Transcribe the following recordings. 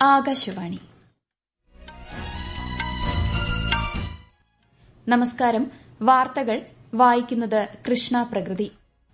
ആകാശവാണി നമസ്കാരം വാർത്തകൾ വായിക്കുന്നത് കൃഷ്ണ പ്രകൃതി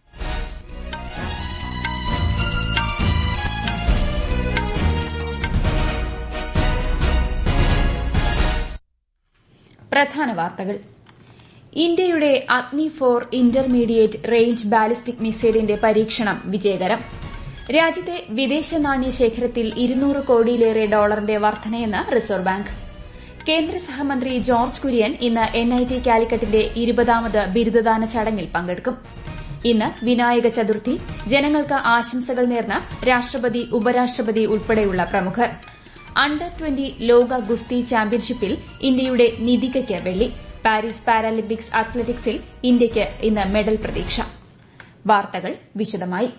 പ്രധാന വാർത്തകൾ ഇന്ത്യയുടെ Agni four intermediate range ballistic മിസൈലിന്റെ പരീക്ഷണം വിജയകരം രാജ്യത്തെ വിദേശ നാണ്യ ശേഖരത്തിൽ ഇരുന്നൂറ് കോടിയിലേറെ ഡോളറിന്റെ വർധനയെന്ന് റിസർവ് ബാങ്ക് കേന്ദ്ര സഹമന്ത്രി ജോർജ് കുര്യൻ ഇന്ന് എൻഐടി കാലിക്കറ്റിന്റെ ഇരുപതാമത് ബിരുദദാന ചടങ്ങിൽ പങ്കെടുക്കും ഇന്ന് വിനായക ചതുർത്ഥി ജനങ്ങൾക്ക് ആശംസകൾ നേർന്ന് രാഷ്ട്രപതി ഉപരാഷ്ട്രപതി ഉൾപ്പെടെയുള്ള പ്രമുഖർ അണ്ടർ ട്വന്റി ലോക ഗുസ്തി ചാമ്പ്യൻഷിപ്പിൽ ഇന്ത്യയുടെ നിതികയ്ക്ക് വെള്ളി പാരീസ് പാരാലിമ്പിക്സ് അത്ലറ്റിക്സിൽ ഇന്ത്യയ്ക്ക് ഇന്ന് മെഡൽ പ്രതീക്ഷ വാർത്തകൾ വിശദമായി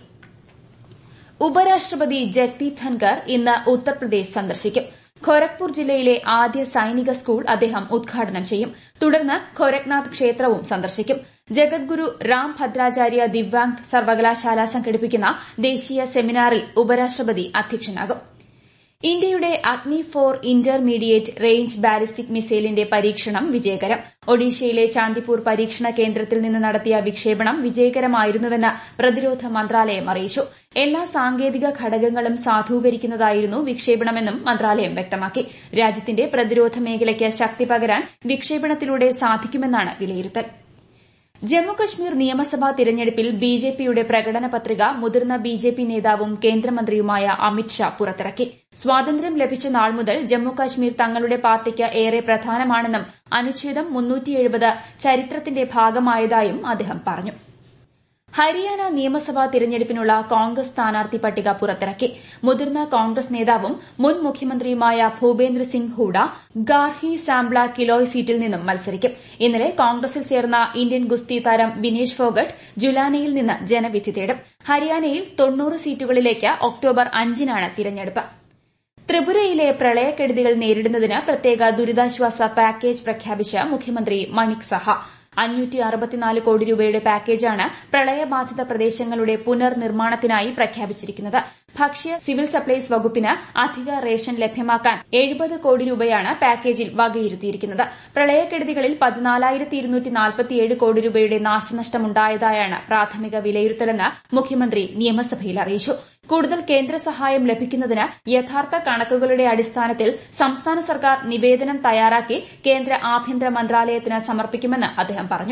ഉപരാഷ്ട്രപതി ജഗ്ദീപ് ധൻകർ ഇന്ന് ഉത്തർപ്രദേശ് സന്ദർശിക്കും ഖൊരഗ്പൂർ ജില്ലയിലെ ആദ്യ സൈനിക സ്കൂൾ അദ്ദേഹം ഉദ്ഘാടനം ചെയ്യും തുടർന്ന് ഖൊരഗ്നാഥ് ക്ഷേത്രവും സന്ദർശിക്കും ജഗദ്ഗുരു റാം ഭദ്രാചാര്യ ദിവ്യാംഗ് സർവകലാശാല സംഘടിപ്പിക്കുന്ന ദേശീയ സെമിനാറിൽ ഉപരാഷ്ട്രപതി അധ്യക്ഷനാകും ഇന്ത്യയുടെ Agni four intermediate range ballistic മിസൈലിന്റെ പരീക്ഷണം വിജയകരം ഒഡീഷയിലെ ചാന്ദിപ്പൂർ പരീക്ഷണ കേന്ദ്രത്തിൽ നിന്ന് നടത്തിയ വിക്ഷേപണം വിജയകരമായിരുന്നുവെന്ന് പ്രതിരോധ മന്ത്രാലയം അറിയിച്ചു എല്ലാ സാങ്കേതിക ഘടകങ്ങളും സാധൂകരിക്കുന്നതായിരുന്നു വിക്ഷേപണമെന്നും മന്ത്രാലയം വ്യക്തമാക്കി രാജ്യത്തിന്റെ പ്രതിരോധ മേഖലയ്ക്ക് ശക്തി പകരാൻ വിക്ഷേപണത്തിലൂടെ സാധിക്കുമെന്നാണ് വിലയിരുത്തൽ ജമ്മുകശ്മീർ നിയമസഭാ തിരഞ്ഞെടുപ്പിൽ ബിജെപിയുടെ പ്രകടന പത്രിക മുതിർന്ന ബിജെപി നേതാവും കേന്ദ്രമന്ത്രിയുമായ അമിത് ഷാ പുറത്തിറക്കി സ്വാതന്ത്ര്യം ലഭിച്ച നാൾ മുതൽ ജമ്മുകശ്മീർ തങ്ങളുടെ പാർട്ടിക്ക് ഏറെ പ്രധാനമാണെന്നും അനുച്ഛേദം ചരിത്രത്തിന്റെ ഭാഗമായതായും അദ്ദേഹം പറഞ്ഞു ഹരിയാന നിയമസഭാ തിരഞ്ഞെടുപ്പിനുള്ള കോൺഗ്രസ് സ്ഥാനാർത്ഥി പട്ടിക പുറത്തിറക്കി മുതിർന്ന കോൺഗ്രസ് നേതാവും മുൻ മുഖ്യമന്ത്രിയുമായ ഭൂപേന്ദ്ര സിംഗ് ഹൂഡ ഗാർഹി സാംബ്ല കിലോയ് സീറ്റിൽ നിന്നും മത്സരിക്കും ഇന്നലെ കോൺഗ്രസിൽ ചേർന്ന ഇന്ത്യൻ ഗുസ്തി താരം വിനേഷ് ഫോഗട്ട് ജുലാനയിൽ നിന്ന് ജനവിധി തേടും ഹരിയാനയിൽ തൊണ്ണൂറ് സീറ്റുകളിലേക്ക് ഒക്ടോബർ അഞ്ചിനാണ് തിരഞ്ഞെടുപ്പ് ത്രിപുരയിലെ പ്രളയക്കെടുതികൾ നേരിടുന്നതിന് പ്രത്യേക ദുരിതാശ്വാസ പാക്കേജ് പ്രഖ്യാപിച്ച മുഖ്യമന്ത്രി മണിക് സഹ അഞ്ഞൂറ്റി അറുപത്തിനാല് കോടി രൂപയുടെ പാക്കേജാണ് പ്രളയബാധിത പ്രദേശങ്ങളുടെ പുനർനിർമ്മാണത്തിനായി പ്രഖ്യാപിച്ചിരിക്കുന്നത് ഭക്ഷ്യ സിവിൽ സപ്ലൈസ് വകുപ്പിന് അധിക റേഷൻ ലഭ്യമാക്കാൻ എഴുപത് കോടി രൂപയാണ് പാക്കേജിൽ വകയിരുത്തിയിരിക്കുന്നത് പ്രളയക്കെടുതികളിൽ പതിനാലായിരത്തി ഇരുന്നൂറ്റി നാൽപ്പത്തിയേഴ് കോടി രൂപയുടെ നാശനഷ്ടമുണ്ടായതായാണ് പ്രാഥമിക വിലയിരുത്തലെന്ന് മുഖ്യമന്ത്രി നിയമസഭയിൽ അറിയിച്ചു കൂടുതൽ കേന്ദ്ര സഹായം ലഭിക്കുന്നതിന് യഥാർത്ഥ കണക്കുകളുടെ അടിസ്ഥാനത്തിൽ സംസ്ഥാന സർക്കാർ നിവേദനം തയ്യാറാക്കി കേന്ദ്ര ആഭ്യന്തര മന്ത്രാലയത്തിന് സമർപ്പിക്കുമെന്ന് അദ്ദേഹം പറഞ്ഞു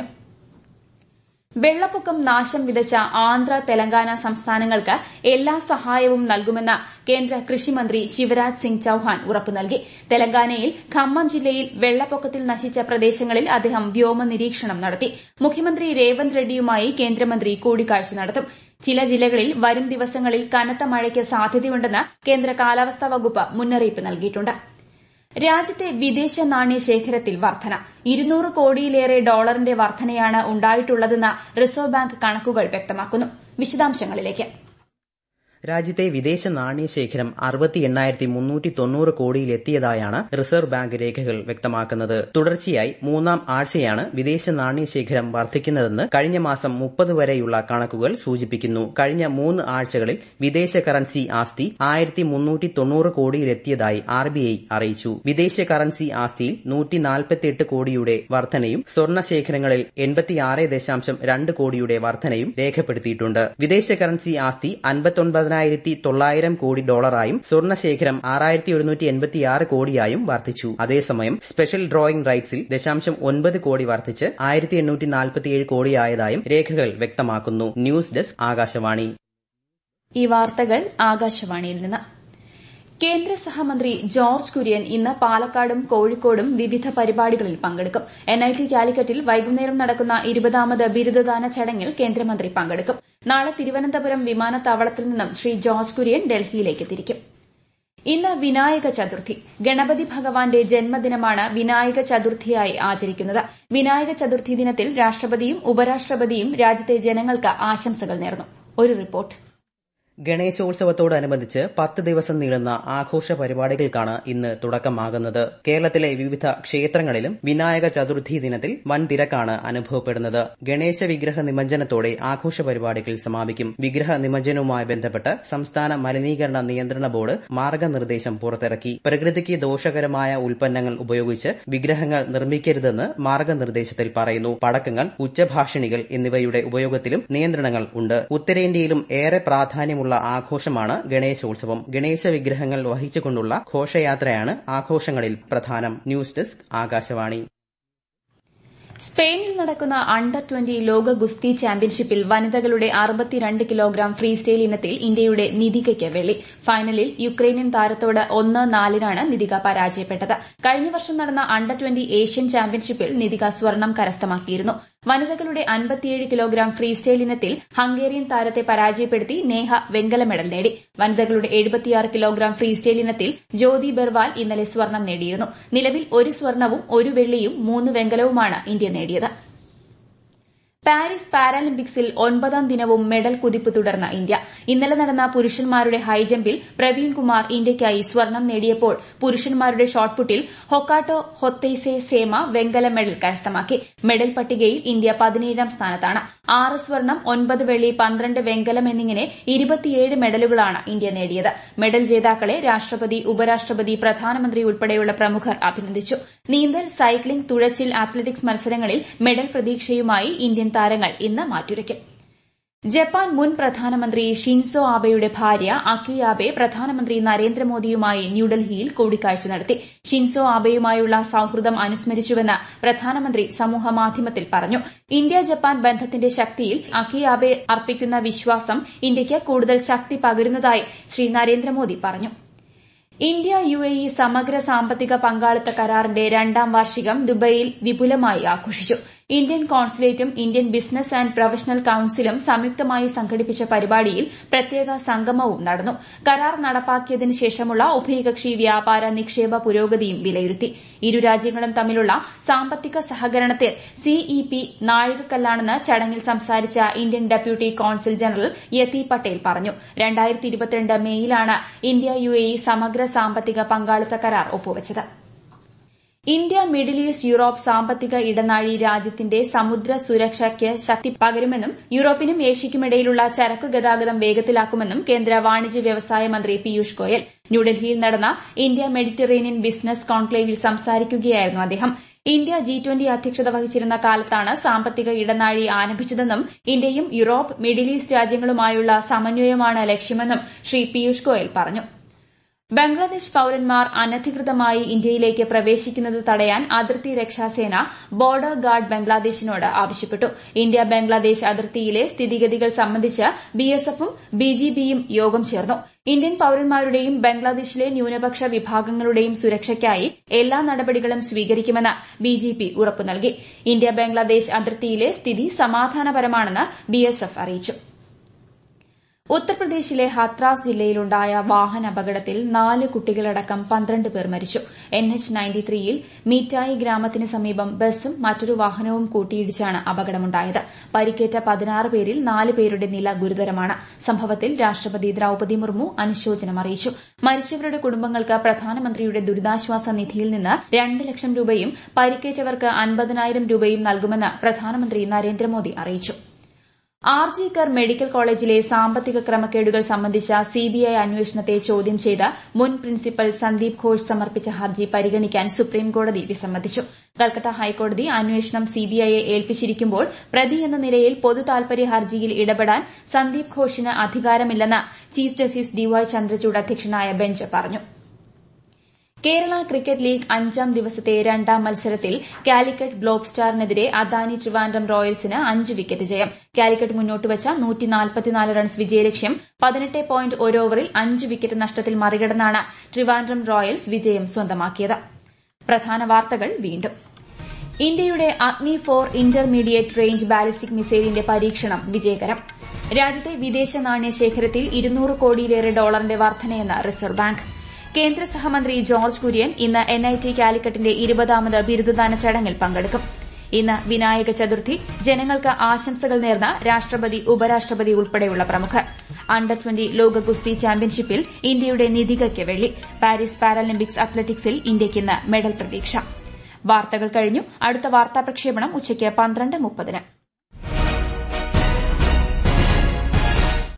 വെള്ളപ്പൊക്കം നാശം വിതച്ച ആന്ധ്ര തെലങ്കാന സംസ്ഥാനങ്ങൾക്ക് എല്ലാ സഹായവും നൽകുമെന്ന് കേന്ദ്ര കൃഷിമന്ത്രി ശിവരാജ് സിംഗ് ചൌഹാൻ ഉറപ്പു നൽകി തെലങ്കാനയിൽ ഖമ്മം ജില്ലയിൽ വെള്ളപ്പൊക്കത്തിൽ നശിച്ച പ്രദേശങ്ങളിൽ അദ്ദേഹം വ്യോമ നിരീക്ഷണം നടത്തി മുഖ്യമന്ത്രി രേവന്ത് റെഡ്ഡിയുമായി കേന്ദ്രമന്ത്രി കൂടിക്കാഴ്ച നടത്തും ചില ജില്ലകളിൽ വരും ദിവസങ്ങളിൽ കനത്ത മഴയ്ക്ക് സാധ്യതയുണ്ടെന്ന് കേന്ദ്ര കാലാവസ്ഥാ വകുപ്പ് മുന്നറിയിപ്പ് നൽകിയിട്ടുണ്ട് രാജ്യത്തെ വിദേശ നാണ്യ ശേഖരത്തിൽ വർധന ഇരുന്നൂറ് കോടിയിലേറെ ഡോളറിന്റെ വർധനയാണ് ഉണ്ടായിട്ടുള്ളതെന്ന് റിസർവ് ബാങ്ക് കണക്കുകൾ വ്യക്തമാക്കുന്നു വിശദാംശങ്ങളിലേക്ക് രാജ്യത്തെ വിദേശ നാണ്യ ശേഖരം അറുപത്തി എണ്ണായിരത്തി മുന്നൂറ്റി തൊണ്ണൂറ് കോടിയിലെത്തിയതായാണ് റിസർവ് ബാങ്ക് രേഖകൾ വ്യക്തമാക്കുന്നത് തുടർച്ചയായി മൂന്നാം ആഴ്ചയാണ് വിദേശ നാണ്യ ശേഖരം വർദ്ധിക്കുന്നതെന്ന് കഴിഞ്ഞ മാസം മുപ്പത് വരെയുള്ള കണക്കുകൾ സൂചിപ്പിക്കുന്നു കഴിഞ്ഞ മൂന്ന് ആഴ്ചകളിൽ വിദേശ കറൻസി ആസ്തി ആയിരത്തി മുന്നൂറ്റി തൊണ്ണൂറ് കോടിയിലെത്തിയതായി ആർ ബി ഐ അറിയിച്ചു വിദേശ കറൻസി ആസ്തിയിൽ നൂറ്റി നാൽപ്പത്തിയെട്ട് കോടിയുടെ വർധനയും സ്വർണ്ണ ശേഖരങ്ങളിൽ എൺപത്തിയാറ് ദശാംശം രണ്ട് കോടിയുടെ വർധനയും രേഖപ്പെടുത്തിയിട്ടുണ്ട് വിദേശ കറൻസി ആസ്തി അൻപത്തൊൻപതിനായിരം പതിനായിരത്തി തൊള്ളായിരം കോടി ഡോളറായും സ്വർണ്ണശേഖരം ആറായിരത്തി ഒരുന്നൂറ്റി എൺപത്തിയാറ് കോടിയായും വർദ്ധിച്ചു അതേസമയം സ്പെഷ്യൽ ഡ്രോയിംഗ് റൈറ്റ്സിൽ ദശാംശം ഒൻപത് കോടി വർദ്ധിച്ച് ആയിരത്തി എണ്ണൂറ്റി നാൽപ്പത്തിയേഴ് കോടിയായതായും രേഖകൾ വ്യക്തമാക്കുന്നു ന്യൂസ് ഡെസ്ക് ആകാശവാണി ഈ വാർത്തകൾ ആകാശവാണിയിൽ നിന്ന് കേന്ദ്ര സഹമന്ത്രി ജോർജ് കുര്യൻ ഇന്ന് പാലക്കാടും കോഴിക്കോടും വിവിധ പരിപാടികളിൽ പങ്കെടുക്കും എൻഐടി കാലിക്കറ്റിൽ വൈകുന്നേരം നടക്കുന്ന ഇരുപതാമത് ബിരുദദാന ചടങ്ങിൽ കേന്ദ്രമന്ത്രി പങ്കെടുക്കും നാളെ തിരുവനന്തപുരം വിമാനത്താവളത്തിൽ നിന്നും ശ്രീ ജോർജ് കുര്യൻ ഡൽഹിയിലേക്ക് തിരിക്കും ഇന്ന് വിനായക ചതുർത്ഥി ഗണപതി ഭഗവാന്റെ ജന്മദിനമാണ് വിനായക ചതുർത്ഥിയായി ആചരിക്കുന്നത് വിനായക ചതുർത്ഥി ദിനത്തിൽ രാഷ്ട്രപതിയും ഉപരാഷ്ട്രപതിയും രാജ്യത്തെ ജനങ്ങൾക്ക് ആശംസകൾ നേർന്നു ഒരു റിപ്പോർട്ട് ഗണേശോത്സവത്തോടനുബന്ധിച്ച് പത്ത് ദിവസം നീളുന്ന ആഘോഷ പരിപാടികൾക്കാണ് ഇന്ന് തുടക്കമാകുന്നത് കേരളത്തിലെ വിവിധ ക്ഷേത്രങ്ങളിലും വിനായക ചതുർത്ഥി ദിനത്തിൽ വൻ തിരക്കാണ് അനുഭവപ്പെടുന്നത് ഗണേശ വിഗ്രഹ നിമജ്ജനത്തോടെ ആഘോഷ പരിപാടികൾ സമാപിക്കും വിഗ്രഹ നിമജ്ജനവുമായി ബന്ധപ്പെട്ട് സംസ്ഥാന മലിനീകരണ നിയന്ത്രണ ബോർഡ് മാർഗനിർദ്ദേശം പുറത്തിറക്കി പ്രകൃതിക്ക് ദോഷകരമായ ഉൽപ്പന്നങ്ങൾ ഉപയോഗിച്ച് വിഗ്രഹങ്ങൾ നിർമ്മിക്കരുതെന്ന് മാർഗനിർദ്ദേശത്തിൽ പറയുന്നു പടക്കങ്ങൾ ഉച്ചഭാഷിണികൾ എന്നിവയുടെ ഉപയോഗത്തിലും നിയന്ത്രണങ്ങൾ ഉണ്ട് ഉത്തരേന്ത്യയിലും ഏറെ പ്രാധാന്യമുള്ള ആഘോഷമാണ് ഗണേശോത്സവം ഗണേശ വിഗ്രഹങ്ങൾ വഹിച്ചുകൊണ്ടുള്ള ഘോഷയാത്രയാണ് ആഘോഷങ്ങളിൽ പ്രധാനം ന്യൂസ് ഡെസ്ക് ആകാശവാണി സ്പെയിനിൽ നടക്കുന്ന അണ്ടർ ട്വന്റി ലോക ഗുസ്തി ചാമ്പ്യൻഷിപ്പിൽ വനിതകളുടെ അറുപത്തിരണ്ട് കിലോഗ്രാം ഫ്രീ സ്റ്റൈൽ ഇനത്തിൽ ഇന്ത്യയുടെ നിതികയ്ക്ക് വെള്ളി ഫൈനലിൽ യുക്രൈനിയൻ താരത്തോട് ഒന്ന് നാലിനാണ് നിതിക പരാജയപ്പെട്ടത് കഴിഞ്ഞ വർഷം നടന്ന അണ്ടർ ട്വന്റി ഏഷ്യൻ ചാമ്പ്യൻഷിപ്പിൽ നിതിക സ്വർണം കരസ്ഥമാക്കിയിരുന്നു വനിതകളുടെ അൻപത്തിയേഴ് കിലോഗ്രാം ഫ്രീ സ്റ്റൈൽ ഇനത്തിൽ ഹംഗേറിയൻ താരത്തെ പരാജയപ്പെടുത്തി നേഹ വെങ്കല മെഡൽ നേടി വനിതകളുടെ എഴുപത്തിയാറ് കിലോഗ്രാം ഫ്രീ സ്റ്റൈൽ ഇനത്തിൽ ജ്യോതി ബെർവാൽ ഇന്നലെ സ്വർണം നേടിയിരുന്നു നിലവിൽ ഒരു സ്വർണവും ഒരു വെള്ളിയും മൂന്ന് വെങ്കലവുമാണ് ഇന്ത്യ നേടിയത് പാരീസ് പാരാലിമ്പിക്സിൽ ഒൻപതാം ദിനവും മെഡൽ കുതിപ്പ് തുടർന്ന ഇന്ത്യ ഇന്നലെ നടന്ന പുരുഷന്മാരുടെ ഹൈജമ്പിൽ പ്രവീൺ കുമാർ ഇന്ത്യയ്ക്കായി സ്വർണം നേടിയപ്പോൾ പുരുഷന്മാരുടെ ഷോട്ട്പുട്ടിൽ ഹൊക്കാട്ടോ ഹൊത്തൈസെ സേമ വെങ്കല മെഡൽ കരസ്ഥമാക്കി മെഡൽ പട്ടികയിൽ ഇന്ത്യ പതിനേഴാം സ്ഥാനത്താണ് ആറ് സ്വർണം ഒൻപത് വെള്ളി പന്ത്രണ്ട് വെങ്കലം എന്നിങ്ങനെ ഇരുപത്തിയേഴ് മെഡലുകളാണ് ഇന്ത്യ നേടിയത് മെഡൽ ജേതാക്കളെ രാഷ്ട്രപതി ഉപരാഷ്ട്രപതി പ്രധാനമന്ത്രി ഉൾപ്പെടെയുള്ള പ്രമുഖർ അഭിനന്ദിച്ചു നീന്തൽ സൈക്ലിംഗ് തുഴച്ചിൽ അത്ലറ്റിക്സ് മത്സരങ്ങളിൽ മെഡൽ പ്രതീക്ഷയുമായി ഇന്ത്യൻ താരങ്ങൾ ഇന്ന് മാറ്റുരയ്ക്കും ജപ്പാൻ മുൻ പ്രധാനമന്ത്രി ഷിൻസോ ആബെയുടെ ഭാര്യ അക്കി ആബെ പ്രധാനമന്ത്രി നരേന്ദ്രമോദിയുമായി ന്യൂഡൽഹിയിൽ കൂടിക്കാഴ്ച നടത്തി ഷിൻസോ ആബെയുമായുള്ള സൌഹൃദം അനുസ്മരിച്ചുവെന്ന് പ്രധാനമന്ത്രി സമൂഹമാധ്യമത്തിൽ പറഞ്ഞു ഇന്ത്യ ജപ്പാൻ ബന്ധത്തിന്റെ ശക്തിയിൽ അക്കി ആബെ അർപ്പിക്കുന്ന വിശ്വാസം ഇന്ത്യയ്ക്ക് കൂടുതൽ ശക്തി പകരുന്നതായി ശ്രീ നരേന്ദ്രമോദി പറഞ്ഞു ഇന്ത്യ യു എ ഇ സമഗ്ര സാമ്പത്തിക പങ്കാളിത്ത കരാറിന്റെ രണ്ടാം വാർഷികം ദുബൈയിൽ വിപുലമായി ആഘോഷിച്ചു ഇന്ത്യൻ കോൺസുലേറ്റും ഇന്ത്യൻ ബിസിനസ് ആൻഡ് പ്രൊഫഷണൽ കൌൺസിലും സംയുക്തമായി സംഘടിപ്പിച്ച പരിപാടിയിൽ പ്രത്യേക സംഗമവും നടന്നു കരാർ നടപ്പാക്കിയതിനു ശേഷമുള്ള ഉഭയകക്ഷി വ്യാപാര നിക്ഷേപ പുരോഗതിയും വിലയിരുത്തി ഇരു രാജ്യങ്ങളും തമ്മിലുള്ള സാമ്പത്തിക സഹകരണത്തിൽ സിഇപി നാഴികക്കല്ലാണെന്ന് ചടങ്ങിൽ സംസാരിച്ച Indian deputy consul general Yati Patel പറഞ്ഞു മെയ്യിലാണ് ഇന്ത്യ യു എ ഇ സമഗ്ര സാമ്പത്തിക പങ്കാളിത്ത കരാർ ഒപ്പുവച്ചത് ഇന്ത്യ മിഡിൽ ഈസ്റ്റ് യൂറോപ്പ് സാമ്പത്തിക ഇടനാഴി രാജ്യത്തിന്റെ സമുദ്ര സുരക്ഷയ്ക്ക് ശക്തി പകരുമെന്നും യൂറോപ്പിനും ഏഷ്യയ്ക്കുമിടയിലുള്ള ചരക്കു ഗതാഗതം വേഗത്തിലാക്കുമെന്നും കേന്ദ്ര വാണിജ്യ വ്യവസായ മന്ത്രി പീയൂഷ് ഗോയൽ ന്യൂഡൽഹിയിൽ നടന്ന ഇന്ത്യ മെഡിറ്ററേനിയൻ ബിസിനസ് കോൺക്ലേവിൽ സംസാരിക്കുകയായിരുന്നു അദ്ദേഹം ഇന്ത്യ ജി ട്വന്റി അധ്യക്ഷത വഹിച്ചിരുന്ന കാലത്താണ് സാമ്പത്തിക ഇടനാഴി ആരംഭിച്ചതെന്നും ഇന്ത്യയും യൂറോപ്പ് മിഡിൽ ഈസ്റ്റ് രാജ്യങ്ങളുമായുള്ള സമന്വയമാണ് ലക്ഷ്യമെന്നും ശ്രീ പീയൂഷ് ഗോയൽ പറഞ്ഞു ബംഗ്ലാദേശ് പൌരന്മാർ അനധികൃതമായി ഇന്ത്യയിലേക്ക് പ്രവേശിക്കുന്നത് തടയാൻ അതിർത്തി രക്ഷാസേന ബോർഡർ ഗാർഡ് ബംഗ്ലാദേശിനോട് ആവശ്യപ്പെട്ടു ഇന്ത്യ ബംഗ്ലാദേശ് അതിർത്തിയിലെ സ്ഥിതിഗതികൾ സംബന്ധിച്ച് ബിഎസ്എഫും ബിജിബിയും യോഗം ചേർന്നു ഇന്ത്യൻ പൌരന്മാരുടെയും ബംഗ്ലാദേശിലെ ന്യൂനപക്ഷ വിഭാഗങ്ങളുടെയും സുരക്ഷയ്ക്കായി എല്ലാ നടപടികളും സ്വീകരിക്കുമെന്ന് ബിജിപി ഉറപ്പു നൽകി ഇന്ത്യ ബംഗ്ലാദേശ് അതിർത്തിയിലെ സ്ഥിതി സമാധാനപരമാണെന്ന് ബിഎസ്എഫ് അറിയിച്ചു ഉത്തർപ്രദേശിലെ ഹത്രാസ് ജില്ലയിലുണ്ടായ വാഹനാപകടത്തിൽ നാല് കുട്ടികളടക്കം പന്ത്രണ്ട് പേർ മരിച്ചു എൻ എച്ച് നയൻറ്റി ത്രീയിൽ മീറ്റായി ഗ്രാമത്തിന് സമീപം ബസും മറ്റൊരു വാഹനവും കൂട്ടിയിടിച്ചാണ് അപകടമുണ്ടായത് പരിക്കേറ്റ പതിനാറ് പേരിൽ നാല് പേരുടെ നില ഗുരുതരമാണ് സംഭവത്തിൽ രാഷ്ട്രപതി ദ്രൌപതി മുർമു അനുശോചനം അറിയിച്ചു മരിച്ചവരുടെ കുടുംബങ്ങൾക്ക് പ്രധാനമന്ത്രിയുടെ ദുരിതാശ്വാസ നിധിയിൽ നിന്ന് രണ്ട് ലക്ഷം രൂപയും പരിക്കേറ്റവർക്ക് അൻപതിനായിരം രൂപയും നൽകുമെന്ന് പ്രധാനമന്ത്രി നരേന്ദ്രമോദി അറിയിച്ചു ആർ ജി കർ മെഡിക്കൽ കോളേജിലെ സാമ്പത്തിക ക്രമക്കേടുകൾ സംബന്ധിച്ച സിബിഐ അന്വേഷണത്തെ ചോദ്യം ചെയ്ത് മുൻ പ്രിൻസിപ്പൽ സന്ദീപ് ഘോഷ് സമർപ്പിച്ച ഹർജി പരിഗണിക്കാൻ സുപ്രീംകോടതി വിസമ്മതിച്ചു കൽക്കട്ട ഹൈക്കോടതി അന്വേഷണം സിബിഐയെ ഏൽപ്പിച്ചിരിക്കുമ്പോൾ പ്രതി എന്ന നിലയിൽ പൊതു താൽപര്യ ഹർജിയിൽ ഇടപെടാൻ സന്ദീപ് ഘോഷിന് അധികാരമില്ലെന്ന് chief justice D Y Chandrachud അധ്യക്ഷനായ ബെഞ്ച് പറഞ്ഞു കേരള ക്രിക്കറ്റ് ലീഗ് അഞ്ചാം ദിവസത്തെ രണ്ടാം മത്സരത്തിൽ കാലിക്കറ്റ് ഗ്ലോബ് സ്റ്റാറിനെതിരെ അദാനി ട്രിവാൻഡ്രം റോയൽസിന് അഞ്ച് വിക്കറ്റ് ജയം കാലിക്കറ്റ് മുന്നോട്ടുവച്ച റൺസ് വിജയലക്ഷ്യം പതിനെട്ട് പോയിന്റ് ഒരു ഓവറിൽ അഞ്ച് വിക്കറ്റ് നഷ്ടത്തിൽ മറികടന്നാണ് ട്രിവാൻഡ്രം റോയൽസ് വിജയം സ്വന്തമാക്കിയത് പ്രധാന വാർത്തകൾ വീണ്ടും ഇന്ത്യയുടെ Agni four intermediate range ballistic മിസൈലിന്റെ പരീക്ഷണം വിജയകരം രാജ്യത്തെ വിദേശ നാണ്യ ശേഖരത്തിൽ ഇരുന്നൂറ് കോടിയിലേറെ ഡോളറിന്റെ വർധനയെന്ന് റിസർവ് ബാങ്ക് കേന്ദ്ര സഹമന്ത്രി ജോർജ് കുര്യൻ ഇന്ന് എൻഐടി കാലിക്കറ്റിന്റെ ഇരുപതാമത് ബിരുദദാന ചടങ്ങിൽ പങ്കെടുക്കും ഇന്ന് വിനായക ചതുർത്ഥി ജനങ്ങൾക്ക് ആശംസകൾ നേർന്ന രാഷ്ട്രപതി ഉപരാഷ്ട്രപതി ഉൾപ്പെടെയുള്ള പ്രമുഖർ അണ്ടർ ട്വന്റി ലോക ഗുസ്തി ചാമ്പ്യൻഷിപ്പിൽ ഇന്ത്യയുടെ നിതികയ്ക്ക് വെള്ളി പാരീസ് പാരാലിമ്പിക്സ് അത്ലറ്റിക്സിൽ ഇന്ത്യയ്ക്ക് ഇന്ന് മെഡൽ പ്രതീക്ഷ വാർത്തകൾ കഴിഞ്ഞു അടുത്ത വാർത്താ പ്രക്ഷേപണം ഉച്ചയ്ക്ക് പന്ത്രണ്ട് മുപ്പതിന്